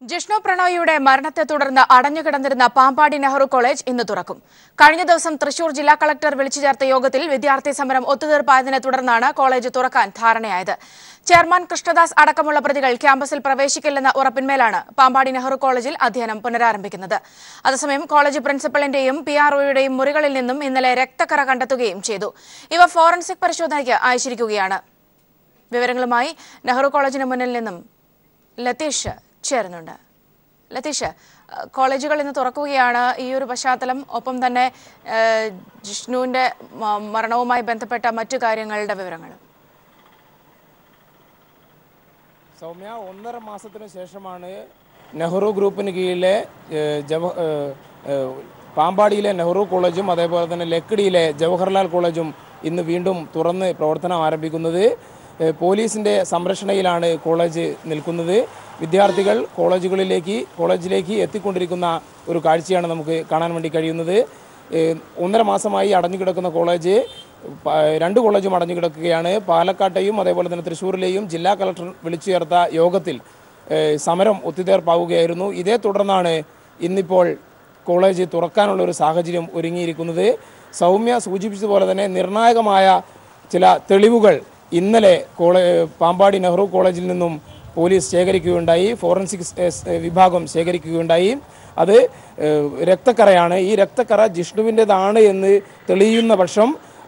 ജിഷ്ണു പ്രണോയിയുടെ മരണത്തെ തുടർന്ന് അടഞ്ഞുകിടന്നിരുന്ന പാമ്പാടി നെഹ്റു കോളേജ് ഇന്ന് തുറക്കും കഴിഞ്ഞ ദിവസം തൃശൂർ ജില്ലാ കളക്ടർ വിളിച്ചു ചേർത്ത യോഗത്തിൽ വിദ്യാർത്ഥി സമരം ഒത്തുതീർപ്പായതിനെ തുടർന്നാണ് കോളേജ് തുറക്കാൻ ധാരണയായത് ചെയർമാൻ കൃഷ്ണദാസ് അടക്കമുള്ള പ്രതികൾ ക്യാമ്പസിൽ പ്രവേശിക്കില്ലെന്ന ഉറപ്പിന്മേലാണ് പാമ്പാടി നെഹ്റു കോളേജിൽ അധ്യയനം പുനരാരംഭിക്കുന്നത് അതേസമയം കോളേജ് പ്രിൻസിപ്പലിന്റെയും പി ആർഒയുടെയും മുറികളിൽ നിന്നും ഇന്നലെ രക്തക്കറ കണ്ടെത്തുകയും ചെയ്തു ഇവ ഫോറൻസിക് പരിശോധനയ്ക്ക് അയച്ചിരിക്കുകയാണ് വിവരങ്ങളുമായി നെഹ്റു കോളേജിന് മുന്നിൽ നിന്നും ലതീഷ് ചേരുന്നുണ്ട് ലതീഷ് അഹ് കോളേജുകൾ ഇന്ന് തുറക്കുകയാണ് ഈ ഒരു പശ്ചാത്തലം ഒപ്പം തന്നെ ഏഹ്, ജിഷ്ണുവിന്റെ മ- മരണവുമായി ബന്ധപ്പെട്ട മറ്റു കാര്യങ്ങളുടെ വിവരങ്ങൾ സൗമ്യ ഒന്നര മാസത്തിന് ശേഷമാണ് നെഹ്റു ഗ്രൂപ്പിന് കീഴിലെ ഏഹ്, ജവ ഏഹ്, ഏഹ്, പാമ്പാടിയിലെ നെഹ്റു കോളേജും അതേപോലെ തന്നെ ലക്കിടിയിലെ ജവഹർലാൽ കോളേജും ഇന്ന് വീണ്ടും തുറന്ന് പ്രവർത്തനം ആരംഭിക്കുന്നത് ഏഹ്, പോലീസിൻ്റെ സംരക്ഷണയിലാണ് കോളേജ് നിൽക്കുന്നത് വിദ്യാർത്ഥികൾ കോളേജുകളിലേക്ക് കോളേജിലേക്ക് എത്തിക്കൊണ്ടിരിക്കുന്ന ഒരു കാഴ്ചയാണ് നമുക്ക് കാണാൻ വേണ്ടി കഴിയുന്നത് ഏഹ്, ഒന്നര മാസമായി അടഞ്ഞുകിടക്കുന്ന കോളേജ് പ- രണ്ട് കോളേജും അടഞ്ഞു കിടക്കുകയാണ് പാലക്കാട്ടെയും അതേപോലെ തന്നെ തൃശ്ശൂരിലെയും ജില്ലാ കളക്ടർ വിളിച്ചു ചേർത്ത യോഗത്തിൽ ഏഹ്, സമരം ഒത്തുതീർപ്പാവുകയായിരുന്നു ഇതേ തുടർന്നാണ് ഇന്നിപ്പോൾ കോളേജ് തുറക്കാനുള്ള ഒരു സാഹചര്യം ഒരുങ്ങിയിരിക്കുന്നത് സൗമ്യ സൂചിപ്പിച്ചതുപോലെ തന്നെ നിർണായകമായ ചില തെളിവുകൾ ഇന്നലെ കോളേ പാമ്പാടി നെഹ്റു കോളേജിൽ നിന്നും പോലീസ് ശേഖരിക്കുകയുണ്ടായി ഫോറൻസിക് സ്- സ് വിഭാഗം ശേഖരിക്കുകയുണ്ടായി അത് ഏഹ്, രക്തക്കറയാണ് ഈ രക്തക്കറ ജിഷ്ണുവിൻ്റെതാണ് എന്ന് തെളിയുന്ന പക്ഷം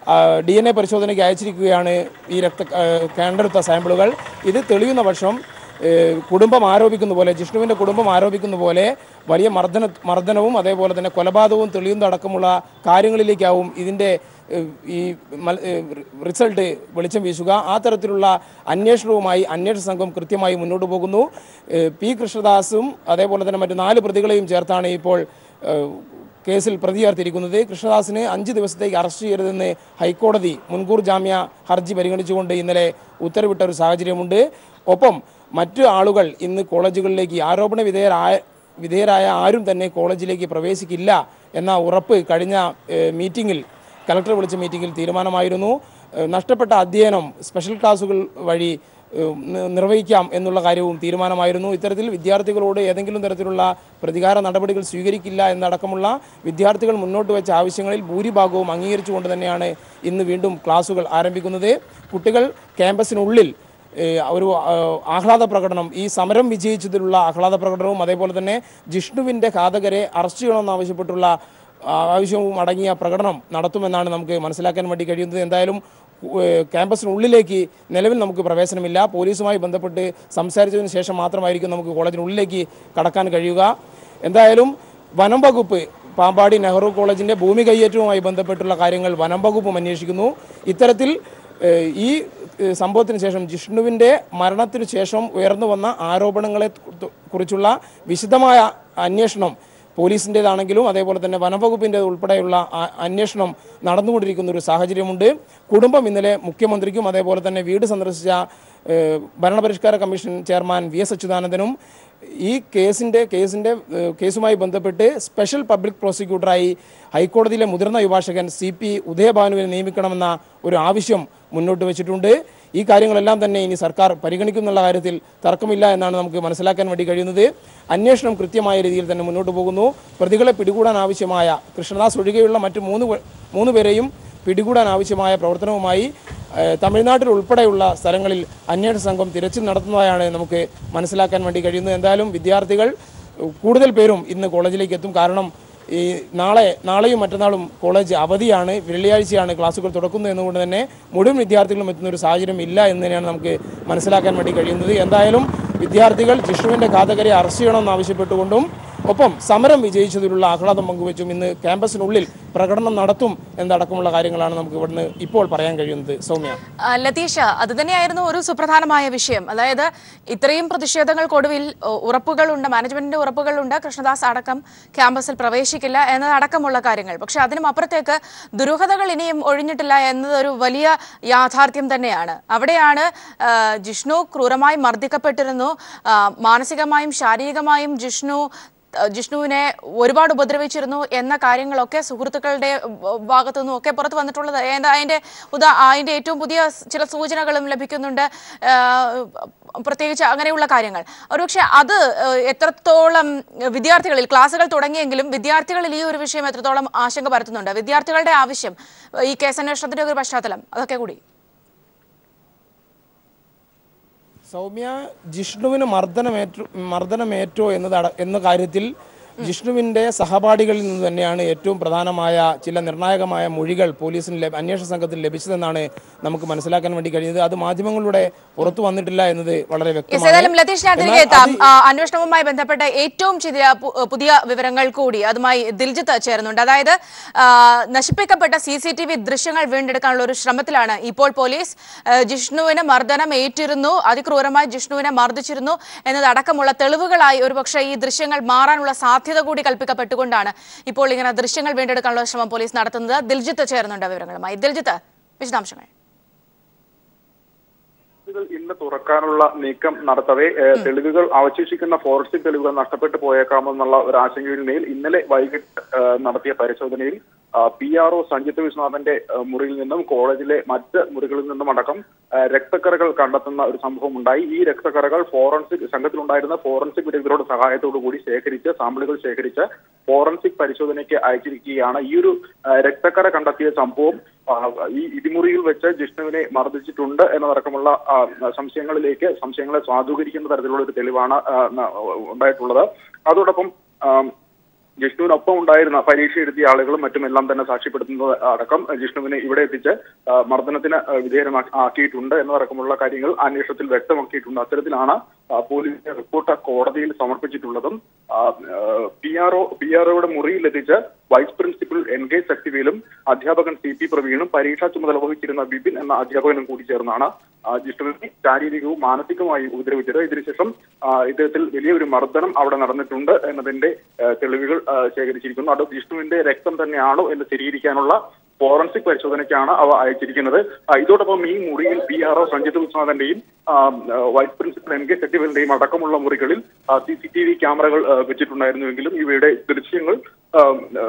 ഡി എൻ എ പരിശോധനയ്ക്ക് അയച്ചിരിക്കുകയാണ് ഈ രക്ത ഏഹ്, കണ്ടെടുത്ത സാമ്പിളുകൾ ഇത് തെളിയുന്ന പക്ഷം ഏഹ്, കുടുംബം ആരോപിക്കുന്ന പോലെ ജിഷ്ണുവിൻ്റെ കുടുംബം ആരോപിക്കുന്ന പോലെ വലിയ മർദ്ദന മർദ്ദനവും അതേപോലെ തന്നെ കൊലപാതകവും തെളിയുന്നതടക്കമുള്ള കാര്യങ്ങളിലേക്കാവും ഇതിൻ്റെ ഏഹ്, ഈ മൽ- ഏഹ്, റിസൾട്ട് വെളിച്ചം വീശുക ആ തരത്തിലുള്ള അന്വേഷണവുമായി അന്വേഷണ സംഘം കൃത്യമായി മുന്നോട്ട് പോകുന്നു ഏഹ്, പി കൃഷ്ണദാസും അതേപോലെ തന്നെ മറ്റു നാല് പ്രതികളെയും ചേർത്താണ് ഇപ്പോൾ ഏഹ്, കേസിൽ പ്രതി ചേർത്തിരിക്കുന്നത് കൃഷ്ണദാസിന് അഞ്ച് ദിവസത്തേക്ക് അറസ്റ്റ് ചെയ്യരുതെന്ന് ഹൈക്കോടതി മുൻകൂർ ജാമ്യ ഹർജി പരിഗണിച്ചുകൊണ്ട് ഇന്നലെ ഉത്തരവിട്ട ഒരു സാഹചര്യമുണ്ട് ഒപ്പം മറ്റു ആളുകൾ ഇന്ന് കോളേജുകളിലേക്ക് ആരോപണ വിധേയരായ വിധേയരായ ആരും തന്നെ കോളേജിലേക്ക് പ്രവേശിക്കില്ല എന്ന ഉറപ്പ് കഴിഞ്ഞ ഏഹ്, മീറ്റിംഗിൽ കലക്ടർ വിളിച്ച മീറ്റിംഗിൽ തീരുമാനമായിരുന്നു ഏഹ്, നഷ്ടപ്പെട്ട അധ്യയനം സ്പെഷ്യൽ ക്ലാസുകൾ വഴി ഏഹ്, നി- നിർവഹിക്കാം എന്നുള്ള കാര്യവും തീരുമാനമായിരുന്നു ഇത്തരത്തിൽ വിദ്യാർത്ഥികളോട് ഏതെങ്കിലും തരത്തിലുള്ള പ്രതികാര നടപടികൾ സ്വീകരിക്കില്ല എന്നടക്കമുള്ള വിദ്യാർത്ഥികൾ മുന്നോട്ട് വെച്ച ആവശ്യങ്ങളിൽ ഭൂരിഭാഗവും അംഗീകരിച്ചുകൊണ്ട് തന്നെയാണ് ഇന്ന് വീണ്ടും ക്ലാസുകൾ ആരംഭിക്കുന്നത് കുട്ടികൾ ക്യാമ്പസിനുള്ളിൽ ഏഹ്, ഒരു ആഹ്, ആഹ്ലാദ പ്രകടനം ഈ സമരം വിജയിച്ചതിലുള്ള ആഹ്ലാദ പ്രകടനവും അതേപോലെ തന്നെ ജിഷ്ണുവിൻ്റെ ഘാതകരെ അറസ്റ്റ് ചെയ്യണമെന്നാവശ്യപ്പെട്ടുള്ള ആവശ്യവും അടങ്ങിയ പ്രകടനം നടത്തുമെന്നാണ് നമുക്ക് മനസ്സിലാക്കാൻ വേണ്ടി കഴിയുന്നത് എന്തായാലും ഏഹ്, ക്യാമ്പസിനുള്ളിലേക്ക് നിലവിൽ നമുക്ക് പ്രവേശനമില്ല പോലീസുമായി ബന്ധപ്പെട്ട് സംസാരിച്ചതിന് ശേഷം മാത്രമായിരിക്കും നമുക്ക് കോളേജിനുള്ളിലേക്ക് കടക്കാൻ കഴിയുക എന്തായാലും വനം വകുപ്പ് പാമ്പാടി നെഹ്റു കോളേജിൻ്റെ ഭൂമി കയ്യേറ്റവുമായി ബന്ധപ്പെട്ടുള്ള കാര്യങ്ങൾ വനം വകുപ്പും അന്വേഷിക്കുന്നു ഇത്തരത്തിൽ ഏഹ്, ഈ ഏഹ്, സംഭവത്തിന് ശേഷം ജിഷ്ണുവിൻ്റെ മരണത്തിന് ശേഷം ഉയർന്നു വന്ന ആരോപണങ്ങളെ കു- കുറിച്ചുള്ള വിശദമായ അന്വേഷണം പോലീസിൻ്റേതാണെങ്കിലും അതേപോലെ തന്നെ വനംവകുപ്പിൻ്റെ ഉൾപ്പെടെയുള്ള ആ- അന്വേഷണം നടന്നുകൊണ്ടിരിക്കുന്ന ഒരു സാഹചര്യമുണ്ട് കുടുംബം ഇന്നലെ മുഖ്യമന്ത്രിക്കും അതേപോലെ തന്നെ വീട് സന്ദർശിച്ച ഏഹ്, ഭരണപരിഷ്കാര കമ്മീഷൻ ചെയർമാൻ വി എസ് അച്യുതാനന്ദനും ഈ കേസിൻ്റെ കേസിൻ്റെ ഏഹ്, കേസുമായി ബന്ധപ്പെട്ട് സ്പെഷ്യൽ പബ്ലിക് പ്രോസിക്യൂട്ടറായി ഹൈക്കോടതിയിലെ മുതിർന്ന അഭിഭാഷകൻ സി പി ഉദയഭാനുവിനെ നിയമിക്കണമെന്ന ഒരു ആവശ്യം മുന്നോട്ട് വെച്ചിട്ടുണ്ട് ഈ കാര്യങ്ങളെല്ലാം തന്നെ ഇനി സർക്കാർ പരിഗണിക്കുന്നുള്ള കാര്യത്തിൽ തർക്കമില്ല എന്നാണ് നമുക്ക് മനസ്സിലാക്കാൻ വേണ്ടി കഴിയുന്നത് അന്വേഷണം കൃത്യമായ രീതിയിൽ തന്നെ മുന്നോട്ട് പോകുന്നു പ്രതികളെ പിടികൂടാൻ ആവശ്യമായ കൃഷ്ണദാസ് ഒഴികെയുള്ള മറ്റ് മൂന്ന് പേ- മൂന്ന് പേരെയും പിടികൂടാൻ ആവശ്യമായ പ്രവർത്തനവുമായി ഏഹ്, തമിഴ്നാട്ടിൽ ഉൾപ്പെടെയുള്ള സ്ഥലങ്ങളിൽ അന്വേഷണ സംഘം തിരച്ചിൽ നടത്തുന്നതായാണ് നമുക്ക് മനസ്സിലാക്കാൻ വേണ്ടി കഴിയുന്നത് എന്തായാലും വിദ്യാർത്ഥികൾ ഏഹ്, കൂടുതൽ പേരും ഇന്ന് കോളേജിലേക്ക് എത്തും കാരണം ഈ നാളെ നാളെയും മറ്റന്നാളും കോളേജ് അവധിയാണ് വെള്ളിയാഴ്ചയാണ് ക്ലാസ്സുകൾ തുറക്കുന്നത് എന്നുകൊണ്ട് തന്നെ മുഴുവൻ വിദ്യാർത്ഥികളും എത്തുന്ന ഒരു സാഹചര്യം ഇല്ല എന്ന് തന്നെയാണ് നമുക്ക് മനസ്സിലാക്കാൻ വേണ്ടി കഴിയുന്നത് എന്തായാലും വിദ്യാർത്ഥികൾ ജിഷ്ണുവിൻ്റെ ഘാതകരെ അറസ്റ്റ് ചെയ്യണമെന്ന് ആവശ്യപ്പെട്ടുകൊണ്ടും ഒപ്പം സമരം വിജയിച്ചതിലുള്ള ആഹ്ലാദം പങ്കുവച്ചും ഇന്ന് ക്യാമ്പസിനുള്ളിൽ പ്രകടനം നടത്തും എന്നടക്കമുള്ള കാര്യങ്ങളാണ് നമുക്ക് ഇവിടുന്ന് ഇപ്പോൾ പറയാൻ കഴിയുന്നത് സൗമ്യ ആ, ലതീഷ അത് തന്നെയായിരുന്നു ഒരു സുപ്രധാനമായ വിഷയം അതായത് ഇത്രയും പ്രതിഷേധങ്ങൾക്കൊടുവിൽ ഉ, ഉറപ്പുകളുണ്ട് മാനേജ്മെന്റിന്റെ ഉറപ്പുകളുണ്ട് കൃഷ്ണദാസ് അടക്കം ക്യാമ്പസിൽ പ്രവേശിക്കില്ല എന്നതടക്കമുള്ള കാര്യങ്ങൾ പക്ഷെ അതിനും അപ്പുറത്തേക്ക് ദുരൂഹതകൾ ഇനിയും ഒഴിഞ്ഞിട്ടില്ല എന്നതൊരു വലിയ യാഥാർത്ഥ്യം തന്നെയാണ് അവിടെയാണ് ആ, ജിഷ്ണു ക്രൂരമായി മർദ്ദിക്കപ്പെട്ടിരുന്നു ആ, മാനസികമായും ശാരീരികമായും ജിഷ്ണു ത- ജിഷ്ണുവിനെ ഒരുപാട് ഉപദ്രവിച്ചിരുന്നു എന്ന കാര്യങ്ങളൊക്കെ സുഹൃത്തുക്കളുടെ ഏഹ്, ഭാഗത്തു നിന്നും ഒക്കെ പുറത്തു വന്നിട്ടുള്ളത് ഏതാ അതിന്റെ ഉദാ അതിന്റെ ഏറ്റവും പുതിയ ചില സൂചനകളും ലഭിക്കുന്നുണ്ട് ഏഹ്, പ്രത്യേകിച്ച് അങ്ങനെയുള്ള കാര്യങ്ങൾ ഒരുപക്ഷെ അത് ഏഹ്, എത്രത്തോളം വിദ്യാർത്ഥികളിൽ ക്ലാസ്സുകൾ തുടങ്ങിയെങ്കിലും വിദ്യാർത്ഥികളിൽ ഈ ഒരു വിഷയം എത്രത്തോളം ആശങ്ക പരത്തുന്നുണ്ട് വിദ്യാർത്ഥികളുടെ ആവശ്യം ഈ കേസന്വേഷണത്തിന്റെ ഒരു പശ്ചാത്തലം അതൊക്കെ കൂടി സൗമ്യ ജിഷ്ണുവിന് മർദ്ദനമേറ്റു മർദ്ദനമേറ്റോ എന്നത് അട- എന്ന കാര്യത്തിൽ ജിഷ്ണുവിന്റെ സഹപാഠികളിൽ നിന്ന് തന്നെയാണ് ഏറ്റവും പ്രധാനമായ ചില നിർണായകമായ മൊഴികൾ പോലീസിന് ലഭ- അന്വേഷണ സംഘത്തിന് ലഭിച്ചതെന്നാണ് നമുക്ക് മനസ്സിലാക്കാൻ വേണ്ടി കഴിയുന്നത് അത് മാധ്യമങ്ങളിലൂടെ പുറത്തു വന്നിട്ടില്ല എന്നത് വളരെ യെസ്, വ്യക്തമാണ് ഏതായാലും ലതീഷ് ഞാൻ തിരികെ എന്നാൽ എത്താം അത് ആ, അന്വേഷണവുമായി ബന്ധപ്പെട്ട ഏറ്റവും ചില പു- പുതിയ വിവരങ്ങൾ കൂടി അതുമായി ദിൽജിത്ത് ചേരുന്നുണ്ട് അതായത് ആ, നശിപ്പിക്കപ്പെട്ട സി സി ടി വി ദൃശ്യങ്ങൾ വീണ്ടെടുക്കാനുള്ള ഒരു ശ്രമത്തിലാണ് ഇപ്പോൾ പോലീസ് ആ, ജിഷ്ണുവിന് മർദ്ദനം ഏറ്റിരുന്നു അതിക്രൂരമായി ജിഷ്ണുവിനെ മർദ്ദിച്ചിരുന്നു എന്നതടക്കമുള്ള തെളിവുകളായി ഒരുപക്ഷെ ഈ ദൃശ്യങ്ങൾ മാറാനുള്ള സാധ്യത കൂടി കൽപ്പിക്കപ്പെട്ടുകൊണ്ടാണ് ഇപ്പോൾ ഇങ്ങനെ ദൃശ്യങ്ങൾ വീണ്ടെടുക്കാനുള്ള ശ്രമം പോലീസ് നടത്തുന്നത് ദിൽജിത്ത് ചേരുന്നുണ്ട് വിവരങ്ങളുമായി ദിൽജിത്ത് വിശദാംശങ്ങൾ തെളിവുകൾ ഇന്ന് തുറക്കാനുള്ള നീക്കം നടത്തവേ ഏഹ്, തെളിവുകൾ അവശേഷിക്കുന്ന ഫോറൻസിക് തെളിവുകൾ നഷ്ടപ്പെട്ടു പോയേക്കാമെന്നുള്ള ഒരു ആശങ്കയിൽ മേൽ ഇന്നലെ വൈകിട്ട് ഏഹ്, നടത്തിയ പരിശോധനയിൽ പി ആർ ഒ സഞ്ജിത്ത് വിശ്വനാഥന്റെ ഏഹ്, മുറിയിൽ നിന്നും കോളേജിലെ മറ്റ് മുറികളിൽ നിന്നും അടക്കം ഏഹ്, രക്തക്കറകൾ കണ്ടെത്തുന്ന ഒരു സംഭവം ഉണ്ടായി ഈ രക്തക്കറകൾ ഫോറൻസിക് സംഘത്തിലുണ്ടായിരുന്ന ഫോറൻസിക് വിദഗ്ധരുടെ സഹായത്തോടു കൂടി ശേഖരിച്ച് സാമ്പിളുകൾ ശേഖരിച്ച് ഫോറൻസിക് പരിശോധനയ്ക്ക് അയച്ചിരിക്കുകയാണ് ഈ ഒരു ഏഹ്, രക്തക്കറ കണ്ടെത്തിയ സംഭവം ആ, ഈ ഇടിമുറിയിൽ വെച്ച് ജിഷ്ണുവിനെ മർദ്ദിച്ചിട്ടുണ്ട് എന്നതടക്കമുള്ള ആ, സംശയങ്ങളിലേക്ക് സംശയങ്ങളെ സ്വാധീകരിക്കുന്ന തരത്തിലുള്ള ഒരു തെളിവാണ് ആ, ന- ഉണ്ടായിട്ടുള്ളത് അതോടൊപ്പം ആ, ജിഷ്ണുവിനൊപ്പം ഉണ്ടായിരുന്ന പരീക്ഷ എഴുതിയ ആളുകളും മറ്റും എല്ലാം തന്നെ സാക്ഷ്യപ്പെടുത്തുന്നത് അടക്കം ജിഷ്ണുവിനെ ഇവിടെ എത്തിച്ച് ആ, മർദ്ദനത്തിന് ആ, വിധേയമാക്കി ആക്കിയിട്ടുണ്ട് എന്നതടക്കമുള്ള കാര്യങ്ങൾ അന്വേഷണത്തിൽ വ്യക്തമാക്കിയിട്ടുണ്ട് അത്തരത്തിലാണ് ആ, പോലീസിന്റെ റിപ്പോർട്ട് കോടതിയിൽ സമർപ്പിച്ചിട്ടുള്ളതും P R O P R ഒയുടെ മുറിയിലെത്തിച്ച് വൈസ് പ്രിൻസിപ്പൽ എൻ കെ ശക്തിവേലും അധ്യാപകൻ സി പി പ്രവീണും പരീക്ഷാ ചുമതല വഹിച്ചിരുന്ന ബിപിൻ എന്ന അധ്യാപകനും കൂടി ചേർന്നാണ് ആ, ജിഷ്ണുവിനെ ശാരീരികവും മാനസികമായും ഉപദ്രവിച്ചത് ഇതിനുശേഷം ആ, ഇത്തരത്തിൽ വലിയൊരു മർദ്ദനം അവിടെ നടന്നിട്ടുണ്ട് എന്നതിന്റെ ആ, തെളിവുകൾ ആ, ശേഖരിച്ചിരിക്കുന്നു അത് ജിഷ്ണുവിന്റെ രക്തം തന്നെയാണോ എന്ന് സ്ഥിരീകരിക്കാനുള്ള ഫോറൻസിക് പരിശോധനയ്ക്കാണ് അവ അയച്ചിരിക്കുന്നത് ആ, ഇതോടൊപ്പം ഈ മുറിയിൽ പി ആർ ഒ സഞ്ജിത് വിശ്വനാഥന്റെയും ആ, ആ, വൈസ് പ്രിൻസിപ്പൽ എൻ കെ സെറ്റിവലിന്റെയും അടക്കമുള്ള മുറികളിൽ സി സി ടി വി ക്യാമറകൾ ആ, വെച്ചിട്ടുണ്ടായിരുന്നുവെങ്കിലും ഇവയുടെ ദൃശ്യങ്ങൾ ആ, ആ,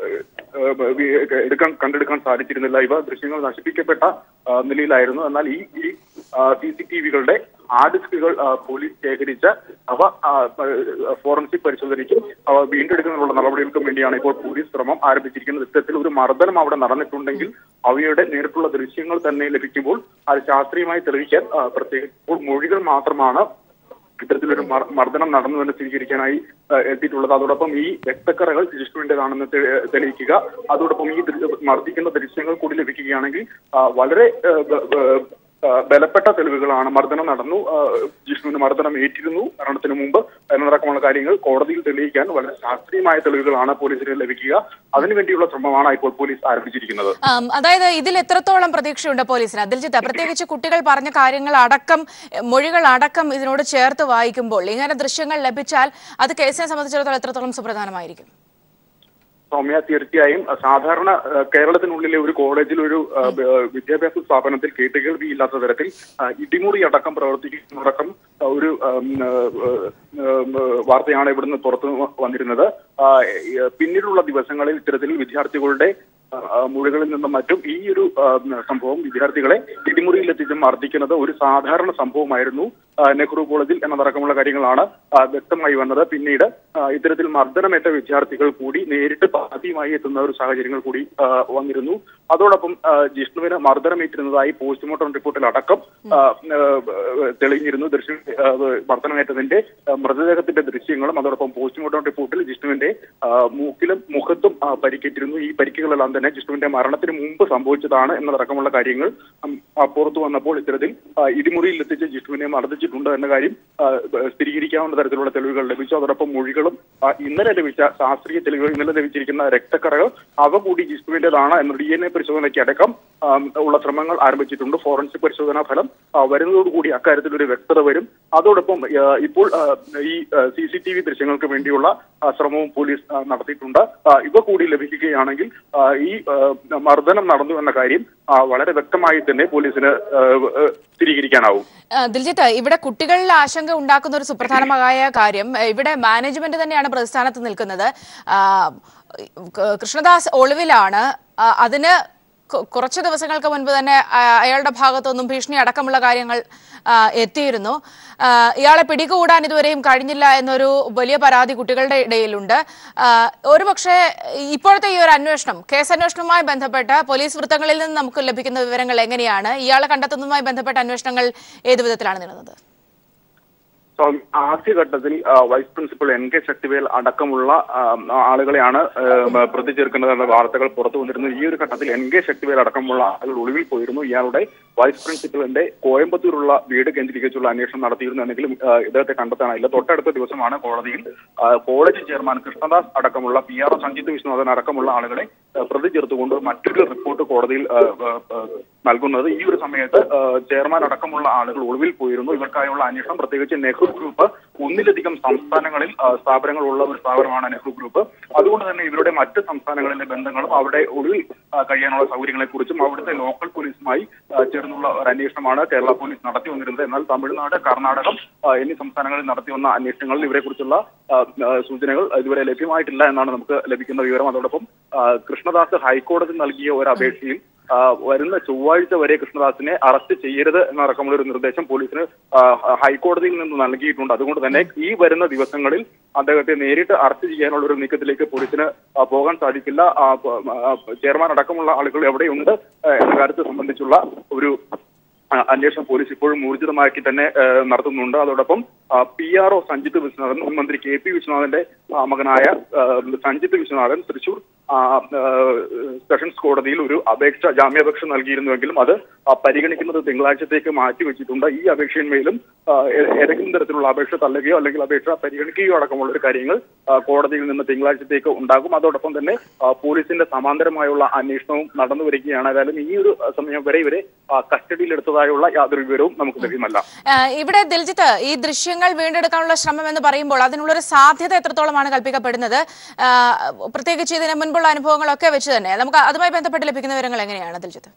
ആ, വി- എടുക്കാൻ കണ്ടെടുക്കാൻ സാധിച്ചിരുന്നില്ല ഇവ ദൃശ്യങ്ങൾ നശിപ്പിക്കപ്പെട്ട ആ, നിലയിലായിരുന്നു എന്നാൽ ഈ ഈ സി സി ടി വികളുടെ ഹാർഡ് ഡിസ്കുകൾ ആ, പോലീസ് ശേഖരിച്ച് അവ ആ, ആ, ഫോറൻസിക് പരിശോധനയ്ക്കും അവ വീണ്ടെടുക്കുന്നതിനുള്ള നടപടികൾക്കും വേണ്ടിയാണ് ഇപ്പോൾ പോലീസ് ശ്രമം ആരംഭിച്ചിരിക്കുന്നത് ഇത്തരത്തിൽ ഒരു മർദ്ദനം അവിടെ നടന്നിട്ടുണ്ടെങ്കിൽ അവയുടെ നേരിട്ടുള്ള ദൃശ്യങ്ങൾ തന്നെ ലഭിക്കുമ്പോൾ അത് ശാസ്ത്രീയമായി തെളിയിക്കാൻ ആ, പ്രത്യേകിച്ച് ഇപ്പോൾ മൊഴികൾ മാത്രമാണ് ഇത്തരത്തിലൊരു മർ- മർദ്ദനം നടന്നു എന്ന് സ്ഥിരീകരിക്കാനായി ആ, എത്തിയിട്ടുള്ളത് അതോടൊപ്പം ഈ രക്തക്കറകൾ ജിഷ്ണുവിന്റേതാണെന്ന് തെ- തെളിയിക്കുക അതോടൊപ്പം ഈ ദൃ- മർദ്ദിക്കുന്ന ദൃശ്യങ്ങൾ കൂടി ലഭിക്കുകയാണെങ്കിൽ ആ, വളരെ ആ, ബ- ബ- ആ, ബലപ്പെട്ട തെളിവുകളാണ് മർദ്ദനം നടന്നു ആ, ജിഷ്ണുവിന് മർദ്ദനം ഏറ്റിരുന്നു മരണത്തിന് മുമ്പ് എന്നതടക്കമുള്ള കാര്യങ്ങൾ കോടതിയിൽ തെളിയിക്കാൻ വളരെ ശാസ്ത്രീയമായ തെളിവുകളാണ് പോലീസിന് ലഭിക്കുക അതിനുവേണ്ടിയുള്ള ശ്രമമാണ് ഇപ്പോൾ പോലീസ് ആരംഭിച്ചിരിക്കുന്നത് ആം, അതായത് ഇതിൽ എത്രത്തോളം പ്രതീക്ഷയുണ്ട് പോലീസിന് ദിൽജിത്ത് പ്രത്യേകിച്ച് കുട്ടികൾ പറഞ്ഞ കാര്യങ്ങൾ അടക്കം എ, മൊഴികൾ അടക്കം ഇതിനോട് ചേർത്ത് വായിക്കുമ്പോൾ ഇങ്ങനെ ദൃശ്യങ്ങൾ ലഭിച്ചാൽ അത് കേസിനെ സംബന്ധിച്ചിടത്തോളം എത്രത്തോളം സുപ്രധാനമായിരിക്കും സൗമ്യ തീർച്ചയായും അഹ് സാധാരണ അഹ് കേരളത്തിനുള്ളിലെ ഒരു കോളേജിൽ ഒരു അഹ് ബ- അഹ് വിദ്യാഭ്യാസ സ്ഥാപനത്തിൽ കേട്ടുകേൾവി ഇല്ലാത്ത തരത്തിൽ അഹ് ഇടിമുറി അടക്കം പ്രവർത്തിക്കുന്നതടക്കം അഹ് ഒരു ഉം, അഹ് ഉം, വാർത്തയാണ് ഇവിടുന്ന് പുറത്തു വന്നിരുന്നത് ആഹ് ഏഹ് പിന്നീടുള്ള ദിവസങ്ങളിൽ ഇത്തരത്തിൽ വിദ്യാർത്ഥികളുടെ അഹ് മൊഴികളിൽ നിന്നും മറ്റും ഈ ഒരു ആഹ് സംഭവം വിദ്യാർത്ഥികളെ ഇടിമുറിയിൽ എത്തിച്ച് മർദ്ദിക്കുന്നത് ഒരു സാധാരണ സംഭവമായിരുന്നു ആഹ് നെഹ്റു കോളേജിൽ എന്നതടക്കമുള്ള കാര്യങ്ങളാണ് ആഹ് വ്യക്തമായി വന്നത് പിന്നീട് ആഹ് ഇത്തരത്തിൽ മർദ്ദനമേറ്റ വിദ്യാർത്ഥികൾ കൂടി നേരിട്ട് പാതിയുമായി എത്തുന്ന ഒരു സാഹചര്യങ്ങൾ കൂടി ആഹ് വന്നിരുന്നു അതോടൊപ്പം ആഹ് ജിഷ്ണുവിന് മർദ്ദനമേറ്റിരുന്നതായി പോസ്റ്റ്മോർട്ടം റിപ്പോർട്ടിൽ അടക്കം ആഹ് ആഹ് തെളിഞ്ഞിരുന്നു ദൃശ്യം ആഹ് മർദ്ദനമേറ്റതിന്റെ ആഹ് മൃതദേഹത്തിന്റെ ദൃശ്യങ്ങളും അതോടൊപ്പം പോസ്റ്റ്മോർട്ടം റിപ്പോർട്ടിൽ ജിഷ്ണുവിന്റെ ആഹ് മൂക്കിലും മുഖത്തും ആഹ് പരിക്കേറ്റിരുന്നു ഈ പരിക്കുകളെല്ലാം തന്നെ ജിഷ്ണുവിന്റെ മരണത്തിന് മുമ്പ് സംഭവിച്ചതാണ് എന്നതടക്കമുള്ള കാര്യങ്ങൾ ഉം, ആഹ് പുറത്തു വന്നപ്പോൾ ഇത്തരത്തിൽ ആഹ് ഇടിമുറിയിൽ എത്തിച്ച് ജിഷ്ണുവിനെ മർദ്ദിച്ചിട്ടുണ്ട് എന്ന കാര്യം ആഹ് സ്ഥിരീകരിക്കാവുന്ന തരത്തിലുള്ള തെളിവുകൾ ലഭിച്ചു അതോടൊപ്പം മൊഴികളും ആഹ് ഇന്നലെ ലഭിച്ച ശാസ്ത്രീയ തെളിവുകൾ ഇന്നലെ ലഭിച്ചിരിക്കുന്ന രക്തക്കറകൾ അവ കൂടി ജിഷ്ണുവിന്റേതാണ് എന്ന ഡി എൻ എ പരിശോധനയ്ക്ക് അടക്കം ആം, ഉള്ള ശ്രമങ്ങൾ ആരംഭിച്ചിട്ടുണ്ട് ഫോറൻസിക് പരിശോധനാ ഫലം ആ, വരുന്നതോടുകൂടി അക്കാര്യത്തിൽ ഒരു വ്യക്തത വരും അതോടൊപ്പം ആ, ഇപ്പോൾ ആ, ഈ സി സി ടി വി ദൃശ്യങ്ങൾക്ക് വേണ്ടിയുള്ള ആ, ശ്രമവും പോലീസ് ആ, നടത്തിയിട്ടുണ്ട് ആ, ഇവ കൂടി ലഭിക്കുകയാണെങ്കിൽ ആ, ഈ ആ, മർദ്ദനം നടന്നു എന്ന കാര്യം ആ, വളരെ വ്യക്തമായി തന്നെ പോലീസിന് ആ, ആ, സ്ഥിരീകരിക്കാനാവും ആ, ദിൽജിത്ത് ഇവിടെ കുട്ടികളിൽ ആശങ്ക ഉണ്ടാക്കുന്ന ഒരു സുപ്രധാനമായ കാര്യം ഏ, ഇവിടെ മാനേജ്മെന്റ് ഡിപ്പാർട്ട്മെന്റ് തന്നെയാണ് പ്രതിസ്ഥാനത്ത് നിൽക്കുന്നത് ആ, ക- കൃഷ്ണദാസ് ഒളിവിലാണ് ആ, അതിന് കു- കുറച്ച് ദിവസങ്ങൾക്ക് മുൻപ് തന്നെ ആ, അയാളുടെ ഭാഗത്തുനിന്നും ഭീഷണി അടക്കമുള്ള കാര്യങ്ങൾ ആ, എത്തിയിരുന്നു ആ, ഇയാളെ പിടികൂടാൻ ഇതുവരെയും കഴിഞ്ഞില്ല എന്നൊരു വലിയ പരാതി കുട്ടികളുടെ ഇടയിലുണ്ട് ആ, ഒരുപക്ഷെ ഇപ്പോഴത്തെ ഈ ഒരു അന്വേഷണം കേസ് അന്വേഷണവുമായി ബന്ധപ്പെട്ട് പോലീസ് വൃത്തങ്ങളിൽ നിന്ന് നമുക്ക് ലഭിക്കുന്ന വിവരങ്ങൾ എങ്ങനെയാണ് ഇയാളെ കണ്ടെത്തുന്നതുമായി ബന്ധപ്പെട്ട അന്വേഷണങ്ങൾ ഏത് വിധത്തിലാണ് നീളുന്നത് സോ, ആദ്യഘട്ടത്തിൽ ആ, vice principal N K Shakthivel അടക്കമുള്ള ആ, ആളുകളെയാണ് ആ, പ്രതി ചേർക്കുന്നത് എന്ന വാർത്തകൾ പുറത്തു വന്നിരുന്നു ഈ ഒരു ഘട്ടത്തിൽ എൻ കെ ശക്തിവേൽ അടക്കമുള്ള ആളുകൾ ഒളിവിൽ പോയിരുന്നു ഇയാളുടെ വൈസ് പ്രിൻസിപ്പലിന്റെ കോയമ്പത്തൂരുള്ള വീട് കേന്ദ്രീകരിച്ചുള്ള അന്വേഷണം നടത്തിയിരുന്നു എന്നെങ്കിലും ആ, ഇദ്ദേഹത്തെ കണ്ടെത്താനായില്ല തൊട്ടടുത്ത ദിവസമാണ് കോടതിയിൽ ആ, കോളേജ് ചെയർമാൻ കൃഷ്ണദാസ് അടക്കമുള്ള P R O Sanjith Viswanathan അടക്കമുള്ള ആളുകളെ ആ, പ്രതി ചേർത്തുകൊണ്ട് മറ്റൊരു റിപ്പോർട്ട് കോടതിയിൽ ആ, ആ, ആ, നൽകുന്നത് ഈ ഒരു സമയത്ത് ആ, ചെയർമാൻ അടക്കമുള്ള ആളുകൾ ഒളിവിൽ പോയിരുന്നു ഇവർക്കായുള്ള അന്വേഷണം പ്രത്യേകിച്ച് നെഹ്റു ഗ്രൂപ്പ് ഒന്നിലധികം സംസ്ഥാനങ്ങളിൽ ആ, സ്ഥാപനങ്ങളുള്ള ഒരു സ്ഥാപനമാണ് നെഹ്റു ഗ്രൂപ്പ് അതുകൊണ്ട് തന്നെ ഇവരുടെ മറ്റ് സംസ്ഥാനങ്ങളിലെ ബന്ധങ്ങളും അവിടെ ഒളിവിൽ ആ, കഴിയാനുള്ള സൗകര്യങ്ങളെ കുറിച്ചും അവിടുത്തെ ലോക്കൽ പോലീസുമായി ആ, ചേർന്നുള്ള ഒരു അന്വേഷണമാണ് കേരള പോലീസ് നടത്തി വന്നിരുന്നത് എന്നാൽ തമിഴ്നാട് കർണാടകം ആ, എന്നീ സംസ്ഥാനങ്ങളിൽ നടത്തി വന്ന അന്വേഷണങ്ങളിൽ ഇവരെക്കുറിച്ചുള്ള ആ, ആ, സൂചനകൾ ഇതുവരെ ലഭ്യമായിട്ടില്ല എന്നാണ് നമുക്ക് ലഭിക്കുന്ന വിവരം അതോടൊപ്പം ആ, കൃഷ്ണദാസ് ഹൈക്കോടതി നൽകിയ ഒരു അപേക്ഷയിൽ ആ, വരുന്ന ചൊവ്വാഴ്ച വരെ കൃഷ്ണദാസിനെ അറസ്റ്റ് ചെയ്യരുത് എന്നടക്കമുള്ള ഒരു നിർദ്ദേശം പോലീസിന് ആ, ഹൈക്കോടതിയിൽ നിന്ന് നൽകിയിട്ടുണ്ട് അതുകൊണ്ട് തന്നെ ഈ വരുന്ന ദിവസങ്ങളിൽ അദ്ദേഹത്തെ നേരിട്ട് അറസ്റ്റ് ചെയ്യാനുള്ള ഒരു നീക്കത്തിലേക്ക് പോലീസിന് ആ, പോകാൻ സാധിക്കില്ല ആ, പ- ആ, ചെയർമാൻ അടക്കമുള്ള ആളുകൾ എവിടെയുണ്ട് ആ, എന്ന കാര്യത്തെ സംബന്ധിച്ചുള്ള ഒരു ആ, അന്വേഷണം പോലീസ് ഇപ്പോഴും ഊർജിതമാക്കി തന്നെ ആ, നടത്തുന്നുണ്ട് അതോടൊപ്പം P R O Sanjith Viswanathan മുൻ മന്ത്രി കെ പി വിശ്വനാഥന്റെ ആ, മകനായ ആ, സഞ്ജിത്ത് വിശ്വനാഥൻ തൃശൂർ ആ, ആ, സെഷൻസ് കോടതിയിൽ ഒരു അപേക്ഷ ജാമ്യാപേക്ഷ നൽകിയിരുന്നുവെങ്കിലും അത് ആ, പരിഗണിക്കുന്നത് തിങ്കളാഴ്ചത്തേക്ക് മാറ്റിവെച്ചിട്ടുണ്ട് ഈ അപേക്ഷയിന്മേലും ആ, ഏ- ഏതെങ്കിലും തരത്തിലുള്ള അപേക്ഷ തള്ളുകയോ അല്ലെങ്കിൽ അപേക്ഷ പരിഗണിക്കുകയോ അടക്കമുള്ള ഒരു കാര്യങ്ങൾ ആ, കോടതിയിൽ നിന്ന് തിങ്കളാഴ്ചത്തേക്ക് ഉണ്ടാകും അതോടൊപ്പം തന്നെ ആ, പോലീസിന്റെ സമാന്തരമായുള്ള അന്വേഷണവും നടന്നു വരികയാണ് ഏതായാലും ഈ ഒരു സമയം വരെ ഇവരെ ആ, കസ്റ്റഡിയിലെടുത്തതായുള്ള യാതൊരു വിവരവും നമുക്ക് ലഭ്യമല്ല ആ, ഇവിടെ ദിൽജിത്ത് ഈ ദൃശ്യങ്ങൾ വീണ്ടെടുക്കാനുള്ള ശ്രമം എന്ന് പറയുമ്പോൾ അതിനുള്ളൊരു സാധ്യത എത്രത്തോളമാണ് കൽപ്പിക്കപ്പെടുന്നത് ആ, പ്രത്യേകിച്ച് ഇതിന് മുൻപുള്ള അനുഭവങ്ങളൊക്കെ വെച്ച് തന്നെ നമുക്ക് അതുമായി ബന്ധപ്പെട്ട് ലഭിക്കുന്ന വിവരങ്ങൾ എങ്ങനെയാണ് ദിൽജിത്ത്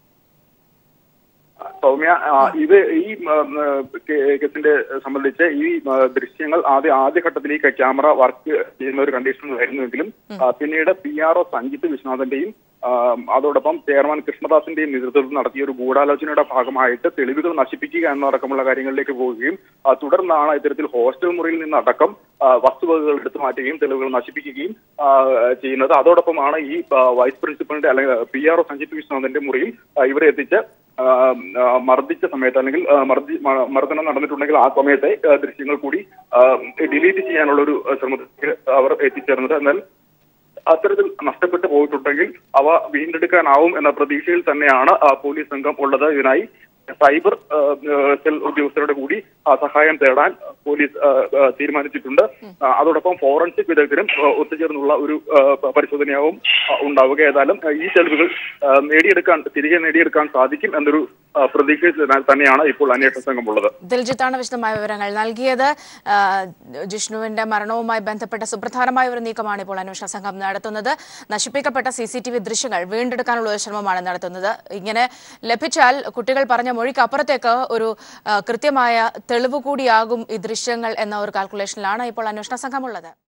സൗമ്യ ആ, ഇത് ഈ ആ, ആ, കേ- കേസിന്റെ സംബന്ധിച്ച് ഈ ആ, ദൃശ്യങ്ങൾ ആദ്യ ആദ്യഘട്ടത്തിൽ ഈ ക്യാമറ വർക്ക് ചെയ്യുന്ന ഒരു കണ്ടീഷൻ ആയിരുന്നുവെങ്കിലും ആ, പിന്നീട് പി ആർ ഒ സഞ്ജിത്ത് വിശ്വനാഥന്റെയും ആ, അതോടൊപ്പം ചെയർമാൻ കൃഷ്ണദാസിന്റെയും നേതൃത്വത്തിൽ നടത്തിയ ഒരു ഗൂഢാലോചനയുടെ ഭാഗമായിട്ട് തെളിവുകൾ നശിപ്പിക്കുക എന്നടക്കമുള്ള കാര്യങ്ങളിലേക്ക് പോവുകയും ആ, തുടർന്നാണ് ഇത്തരത്തിൽ ഹോസ്റ്റൽ മുറിയിൽ നിന്നടക്കം ആ, വസ്തുവകകൾ എടുത്തു മാറ്റുകയും തെളിവുകൾ നശിപ്പിക്കുകയും ആ, ചെയ്യുന്നത് അതോടൊപ്പമാണ് ഈ ആ, വൈസ് പ്രിൻസിപ്പലിന്റെ അല്ലെങ്കിൽ പി ആർ ഒ സഞ്ജിത്ത് വിശ്വനാഥന്റെ മുറിയിൽ ആ, ഇവരെ എത്തിച്ച് ആ, ആ, മർദ്ദിച്ച സമയത്ത് അല്ലെങ്കിൽ ആ, മർദ്ദി മ- മർദ്ദനം നടന്നിട്ടുണ്ടെങ്കിൽ ആ സമയത്തെ ആ, ദൃശ്യങ്ങൾ കൂടി ഡിലീറ്റ് ചെയ്യാനുള്ള ഒരു ശ്രമത്തിൽ അവർ എത്തിച്ചേർന്നത് എന്നാൽ അത്തരത്തിൽ നഷ്ടപ്പെട്ടു പോയിട്ടുണ്ടെങ്കിൽ അവ വീണ്ടെടുക്കാനാവും എന്ന പ്രതീക്ഷയിൽ തന്നെയാണ് ആ, പോലീസ് സംഘം ഉള്ളത് ഇതിനായി സൈബർ ആ, ആ, സെൽ ഉദ്യോഗസ്ഥരുടെ കൂടി ആ, സഹായം തേടാൻ പോലീസ് ആ, ആ, തീരുമാനിച്ചിട്ടുണ്ട് ആ, അതോടൊപ്പം ഫോറൻസിക് വിദഗ്ധരും ആ, ഒത്തുചേർന്നുള്ള ഒരു ആ, പ- പരിശോധനയാവും ആ, ഉണ്ടാവുക ഏതായാലും ആ, ഈ തെളിവുകൾ ആ, നേടിയെടുക്കാൻ തിരികെ നേടിയെടുക്കാൻ സാധിക്കും എന്നൊരു ആ, പ്രതീക്ഷയിൽ തന്നെ- തന്നെയാണ് ഇപ്പോൾ അന്വേഷണ സംഘം ഉള്ളത് ദിൽജിത്താണ് വിശദമായ വിവരങ്ങൾ നൽകിയത് ആ, ജിഷ്ണുവിന്റെ മരണവുമായി ബന്ധപ്പെട്ട സുപ്രധാനമായ ഒരു നീക്കമാണ് ഇപ്പോൾ അന്വേഷണ സംഘം നടത്തുന്നത് നശിപ്പിക്കപ്പെട്ട സി സി ടി വി ദൃശ്യങ്ങൾ വീണ്ടെടുക്കാനുള്ള ഒരു ശ്രമമാണ് നടത്തുന്നത് ഇങ്ങനെ ലഭിച്ചാൽ കുട്ടികൾ പറഞ്ഞ മൊഴിക്ക് അപ്പുറത്തേക്ക് ഒരു ആ, കൃത്യമായ തെളിവ് കൂടിയാകും ഈ ദൃശ്യങ്ങൾ എന്ന ഒരു കാൽക്കുലേഷനിലാണ് ഇപ്പോൾ അന്വേഷണ സംഘമുള്ളത്